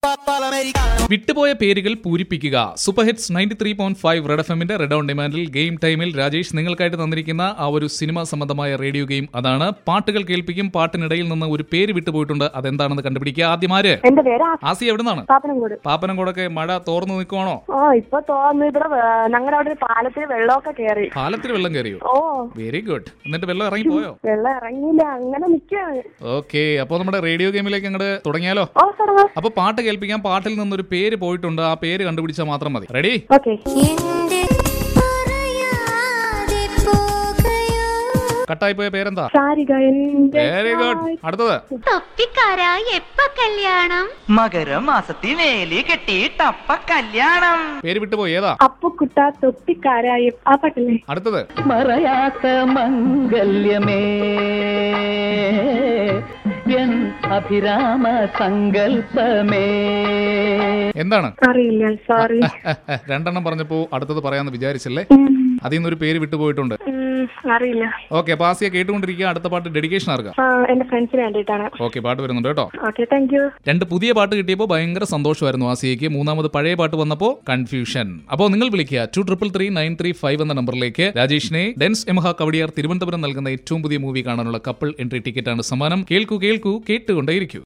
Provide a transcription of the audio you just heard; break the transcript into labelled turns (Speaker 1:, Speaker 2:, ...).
Speaker 1: വിട്ടുപോയ പേരുകൾ പൂരിപ്പിക്കുക super hits ninety three point five red F എമ്മിന്റെ റെഡ് ഓൺ ഡിമാൻഡിൽ ഗെയിം ടൈമിൽ രാജേഷ് നിങ്ങൾക്കായിട്ട് തന്നിരിക്കുന്ന ആ ഒരു സിനിമ സംബന്ധമായ റേഡിയോ ഗെയിം അതാണ് പാട്ടുകൾ കേൾപ്പിക്കും പാട്ടിനിടയിൽ നിന്ന് ഒരു പേര് വിട്ടുപോയിട്ടുണ്ട് അതെന്താണെന്ന് കണ്ടുപിടിക്കുക ആദ്യമാര്
Speaker 2: എന്റെ പേര് ആ-
Speaker 1: ആസി എവിടുന്നാണ്
Speaker 2: പാപ്പനംകോട്
Speaker 1: പാപ്പനംകോടൊക്കെ മഴ തോർന്നു നിൽക്കുവാണോ
Speaker 2: ഓ ഇപ്പൊ തോന്നുന്നു ഇവിടെ ഞങ്ങളുടെ അവിടെ ഒരു പാലത്തിൽ വെള്ളമൊക്കെ കേറി
Speaker 1: പാലത്തിൽ വെള്ളം കയറിയോ
Speaker 2: ഓ
Speaker 1: വെരി ഗുഡ് എന്നിട്ട് വെള്ളം ഇറങ്ങി പോയോ
Speaker 2: വെള്ളം ഇറങ്ങിയില്ല അങ്ങനെ നിക്കാണ്
Speaker 1: ഓക്കെ അപ്പോൾ നമ്മുടെ റേഡിയോ ഗെയിമിലേക്ക് അങ്ങോട്ട് തുടങ്ങിയാലോ
Speaker 2: ഓ തുടങ്ങാം
Speaker 1: അപ്പൊ പാട്ട് കേൾപ്പിക്കാൻ പാട്ടിൽ നിന്നൊരു പേര് പോയിട്ടുണ്ട് ആ പേര് കണ്ടുപിടിച്ചാൽ മാത്രം മതി റെഡി
Speaker 2: ഓക്കെ
Speaker 3: എന്റെ പറയാതെ പോകയോ
Speaker 1: കട്ടായി പോയ പേരെന്താ
Speaker 2: സാരിക എന്റെ
Speaker 1: വെരി ഗുഡ് അടുത്തത്
Speaker 3: തൊപ്പിക്കാരാ എപ്പ കല്യാണം
Speaker 4: മകരമാസത്തിൽ വേലി കെട്ടി ടപ്പ കല്യാണം
Speaker 1: പേര് വിട്ടുപോയി ഏതാ
Speaker 2: അപ്പുക്കുട്ട തൊപ്പിക്കാരായി ആ പാട്ടല്ലേ
Speaker 1: അടുത്തത്
Speaker 5: മറയാത്ത മംഗല്യമേ എൻ അഭിരാമ സങ്കൽപ്പമേ
Speaker 1: എന്താണ്
Speaker 2: അറിയില്ല സോറി
Speaker 1: രണ്ടെണ്ണം പറഞ്ഞപ്പോ അടുത്തത് പറയാന്ന് വിചാരിച്ചല്ലേ അതിൽ നിന്നൊരു പേര് വിട്ടുപോയിട്ടുണ്ട്
Speaker 2: അറിയില്ല
Speaker 1: ഓക്കെ അപ്പൊ ആസിയ കേട്ടുകൊണ്ടിരിക്കുക അടുത്ത പാട്ട് ഡെഡിക്കേഷൻ ആർക്കാം
Speaker 2: ആ എന്റെ ഫ്രണ്ട്സിന് വേണ്ടിയിട്ടാണ്
Speaker 1: ഓക്കെ പാട്ട് വരുന്നുണ്ട് കേട്ടോ
Speaker 2: ഓക്കെ താങ്ക് യു
Speaker 1: രണ്ട് പുതിയ പാട്ട് കിട്ടിയപ്പോൾ ഭയങ്കര സന്തോഷമായിരുന്നു ആസിയയ്ക്ക് മൂന്നാമത് പഴയ പാട്ട് വന്നപ്പോൾ കൺഫ്യൂഷൻ അപ്പോൾ നിങ്ങൾ വിളിക്കുക two triple three nine three five എന്ന നമ്പറിലേക്ക് രാജേഷിനെ ഡെൻസ് എമഹ കവടിയാർ തിരുവനന്തപുരം നൽകുന്ന ഏറ്റവും പുതിയ മൂവി കാണാനുള്ള കപ്പിൾ എൻട്രി ടിക്കറ്റ് ആണ് സമ്മാനം കേൾക്കൂ കേൾക്കൂ കേട്ടുകൊണ്ടേയിരിക്കൂ